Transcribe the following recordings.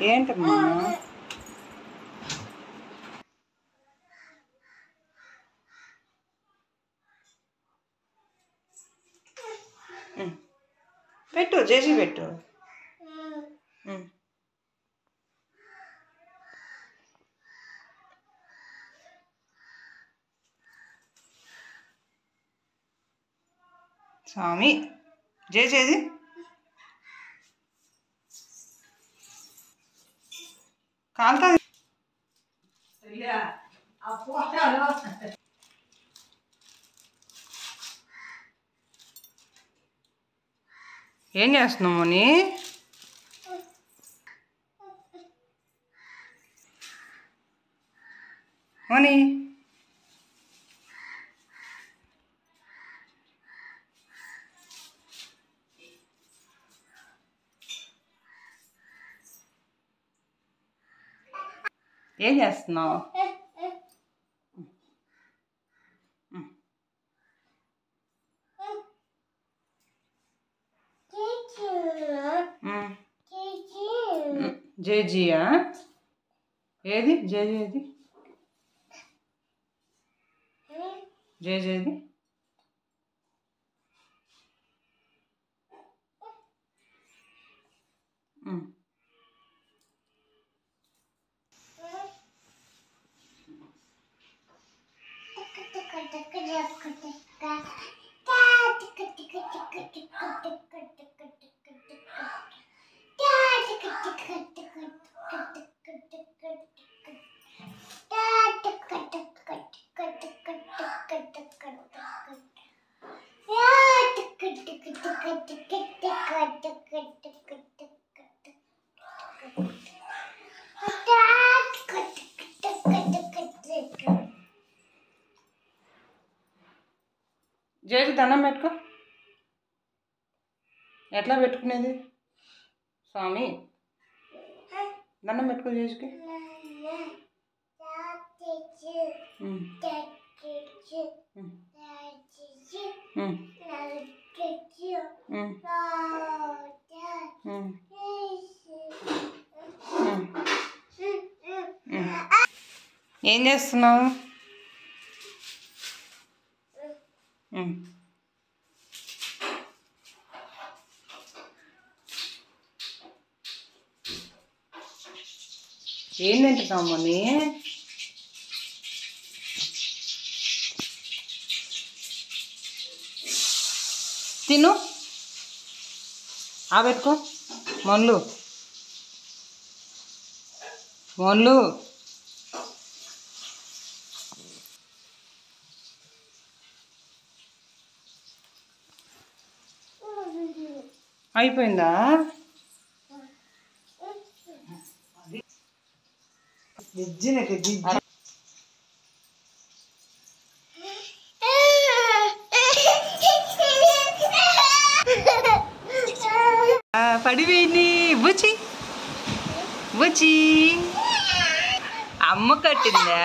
ఏంటమ్మా ఉమ్. పెట్టు చేసి పెట్టు ఉమ్. స్వామి చేసేది కాలుతుంది ఏం చేస్తున్నావు ముని ముని ఏం చేస్తున్నావు జేజియా ఏది జేజీ ఏది జేజీ ఏది ఉమ్. జేజీ దండం పెట్టుకో ఎట్లా పెట్టుకునేది స్వామి దండం పెట్టుకో జేజుకి ఉమ్, ఉమ్, ఉమ్, ఉమ్, ఉమ్, ఉమ్, ఉమ్. ఏం చేస్తున్నావు ఉమ్. ఏం తింటున్నావు మని తిను ఆ పెట్టుకో మొన్లు మొన్లు అయిపోయిందా పడిపోయింది బుచి బుచి అమ్మ కట్టిందా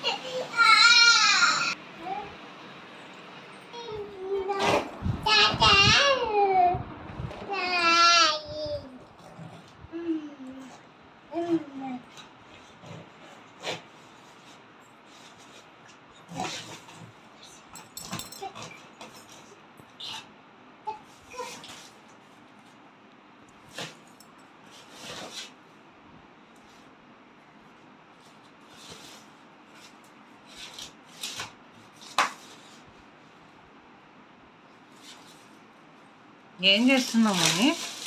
ఏం చేస్తున్నావు ముని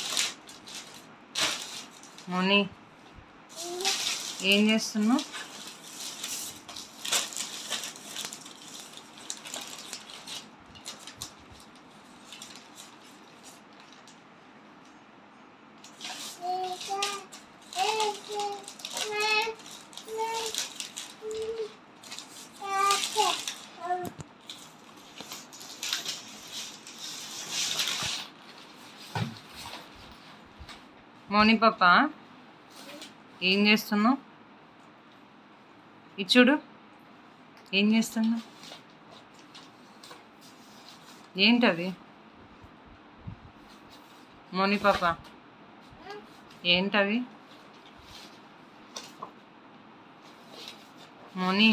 ముని ఏం చేస్తున్నావు మౌని పాప ఏం చేస్తున్నావు ఇచ్చుడు ఏం చేస్తున్నావు ఏంటది మౌని పాప ఏంటవి మోని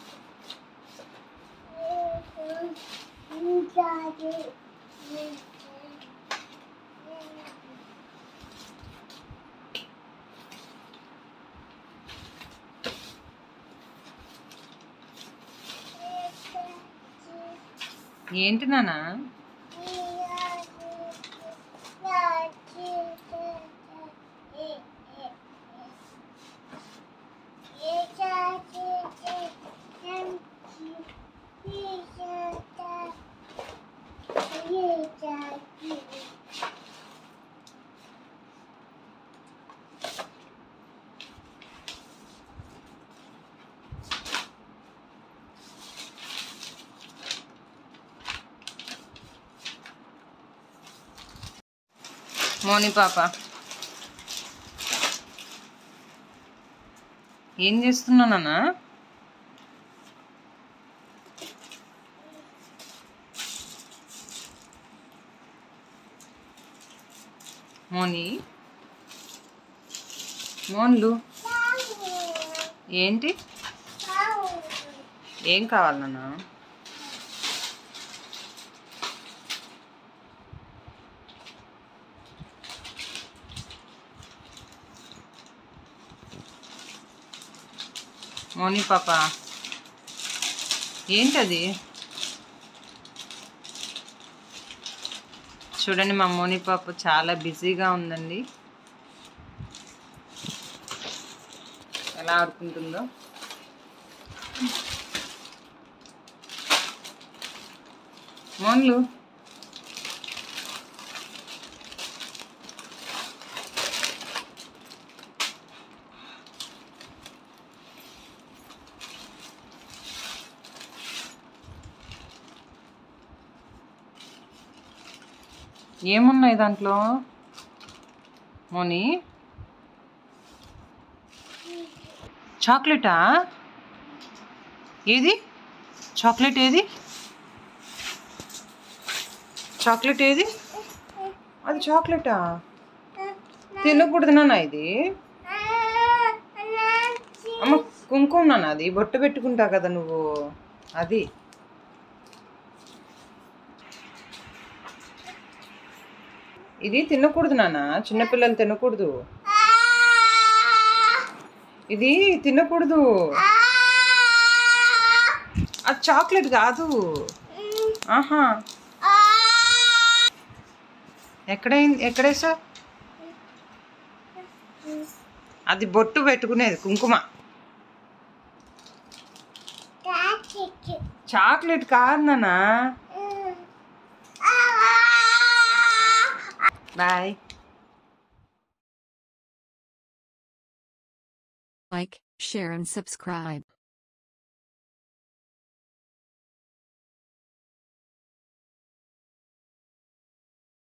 ఏంటి నానా మోని పాప ఏం చేస్తున్నావు నాన్న మోని మోన్లు ఏంటి ఏం కావాలి నాన్న మోని పాప ఏంటది చూడండి మా మోని పాప చాలా బిజీగా ఉందండి ఎలా ఆడుకుంటుందో మోన్లు ఏమున్నాయి దాంట్లో మోని చాక్లెటా ఏది చాక్లెట్ ఏది చాక్లెట్ ఏది అది చాక్లెటా తినకూడదు నాన్న ఇది అమ్మ కుంకుమ నాన్న అది బొట్టు పెట్టుకుంటా కదా నువ్వు అది ఇది తినకూడదు నాన్న చిన్నపిల్లలు తినకూడదు ఇది తినకూడదు అది చాక్లెట్ కాదు ఆహా ఎక్కడ ఎక్కడేసా అది బొట్టు పెట్టుకునేది కుంకుమ చాక్లెట్ కాదు నాన్న boy Like, share and subscribe.